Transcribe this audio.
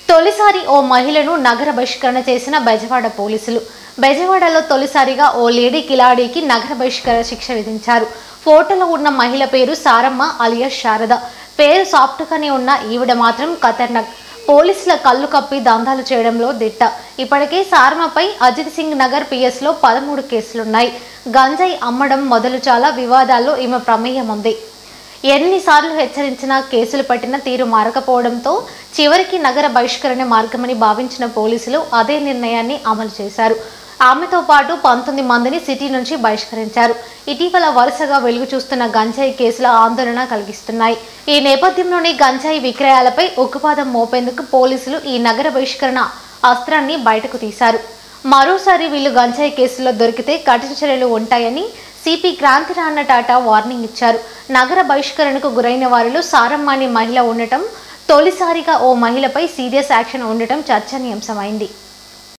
తొలిసారి ఓ మహిళను నగర బహిష్కరణ చేసిన బెజవాడ పోలీసులు బెజవాడలో తొలిసారిగా ఓ లేడీ కిలాడీకి నగర బహిష్కరణ శిక్ష విధించారు ఫోటోలో ఉన్న మహిళ పేరు సారమ్మ అలియాస్ శారద పేరు సాఫ్ట్గానే ఉన్న ఈవిడ మాత్రం ఖతర్నాక్ పోలీసుల కళ్ళు కప్పి దందాలు చేయడంలో దిట్ట ఇప్పటికే సారమ్మపై అజిత్ సింగ్ నగర్ పిఎస్లో పదమూడు కేసులున్నాయి గంజాయి అమ్మడం మొదలు చాలా వివాదాల్లో ఈమె ప్రమేయం ఉంది ఎన్నిసార్లు హెచ్చరించినా కేసులు పట్టిన తీరు మారకపోవడంతో చివరికి నగర బహిష్కరణ మార్గమని భావించిన పోలీసులు అదే నిర్ణయాన్ని అమలు చేశారు ఆమెతో పాటు పంతొమ్మిది మందిని సిటీ నుంచి బహిష్కరించారు ఇటీవల వరుసగా వెలుగు చూస్తున్న గంజాయి కేసుల ఆందోళన కలిగిస్తున్నాయి ఈ నేపథ్యంలోనే గంజాయి విక్రయాలపై ఉక్కుపాదం మోపేందుకు పోలీసులు ఈ నగర బహిష్కరణ అస్త్రాన్ని బయటకు తీశారు మరోసారి వీళ్ళు గంజాయి కేసులో దొరికితే కఠిన చర్యలు ఉంటాయని సిపి క్రాంతిరాన్న టాటా వార్నింగ్ ఇచ్చారు నగర బహిష్కరణకు గురైన వారిలో సారమ్మ అనే మహిళ ఉండటం తొలిసారిగా ఓ మహిళపై సీరియస్ యాక్షన్ ఉండటం చర్చనీయాంశమైంది